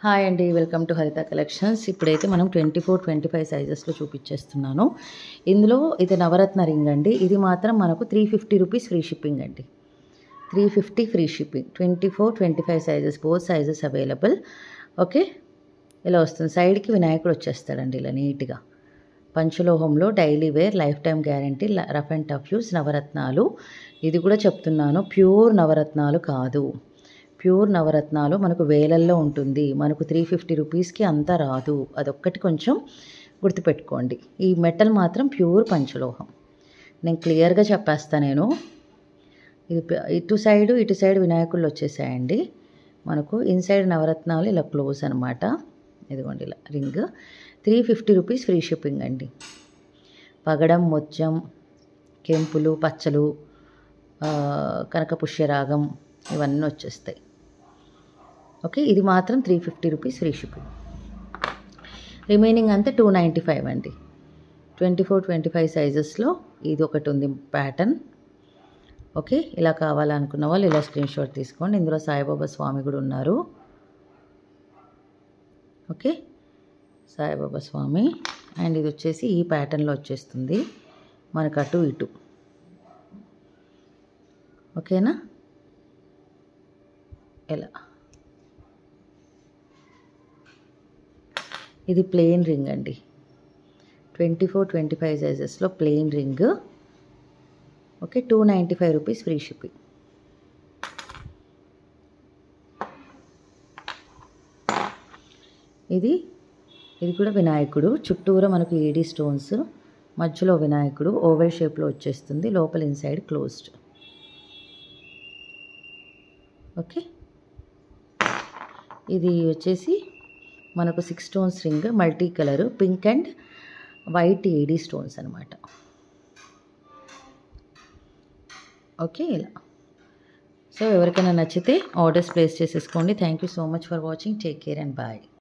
hi అండి welcome to హరిత collections ఇప్పుడైతే మనం ట్వంటీ ఫోర్ ట్వంటీ ఫైవ్ సైజెస్లో చూపించేస్తున్నాను ఇందులో ఇది నవరత్న రింగ్ అండి ఇది మాత్రం మనకు three fifty rupees free shipping అండి three fifty free shipping twenty four twenty five sizes both sizes available okay ఇలా వస్తుంది సైడ్కి వినాయకుడు వచ్చేస్తాడండి ఇలా నీట్గా పంచలోహంలో daily wear lifetime guarantee rough and tough use నవరత్నాలు ఇది కూడా చెప్తున్నాను ప్యూర్ నవరత్నాలు కాదు ప్యూర్ నవరత్నాలు మనకు వేలల్లో ఉంటుంది మనకు త్రీ ఫిఫ్టీ రూపీస్కి అంతా రాదు అదొక్కటి కొంచెం గుర్తుపెట్టుకోండి ఈ మెటల్ మాత్రం ప్యూర్ పంచలోహం నేను క్లియర్గా చెప్పేస్తా నేను ఇది ప- ఇటు సైడ్ ఇటు సైడ్ వినాయకుళ్ళు వచ్చేసాయండి మనకు ఇన్సైడ్ నవరత్నాలు ఇలా క్లోజ్ అనమాట ఇదిగోండి ఇలా ring three fifty rupees free shipping అండి పగడం మొచ్చం కెంపులు పచ్చలు ఆ, కనకపుష్యరాగం ఇవన్నీ వచ్చేస్తాయి ఓకే ఇది మాత్రం three fifty rupees free shipping remaining అంతా టూ నైంటీ ఫైవ్ అండి ట్వంటీ ఫోర్ ట్వంటీ ఫైవ్ సైజెస్లో ఇది ఒకటి ఉంది ప్యాటర్న్ ఓకే ఇలా కావాలనుకున్న వాళ్ళు ఇలా స్క్రీన్ షాట్ తీసుకోండి ఇందులో సాయిబాబా స్వామి కూడా ఉన్నారు ఓకే సాయిబాబా స్వామి అండ్ ఇది వచ్చేసి ఈ ప్యాటర్న్లో వచ్చేస్తుంది మనకు అటు ఇటు ఓకేనా ఎలా ఇది ప్లెయిన్ రింగ్ అండి ట్వంటీ ఫోర్ ట్వంటీ ఫైవ్ సైజెస్లో plain ring okay two ninety five rupees free shipping ఇది ఇది కూడా వినాయకుడు చుట్టూరా మనకు ఏడీ స్టోన్స్ మధ్యలో వినాయకుడు ఓవెల్ షేప్లో వచ్చేస్తుంది లోపల ఇన్సైడ్ క్లోజ్డ్ ఓకే ఇది వచ్చేసి మనకు six stones ring multi colour pink and white AD stones అనమాట ఓకే ఇలా సో ఎవరికైనా నచ్చితే ఆర్డర్స్ ప్లేస్ చేసేసుకోండి thank you so much for watching take care and bye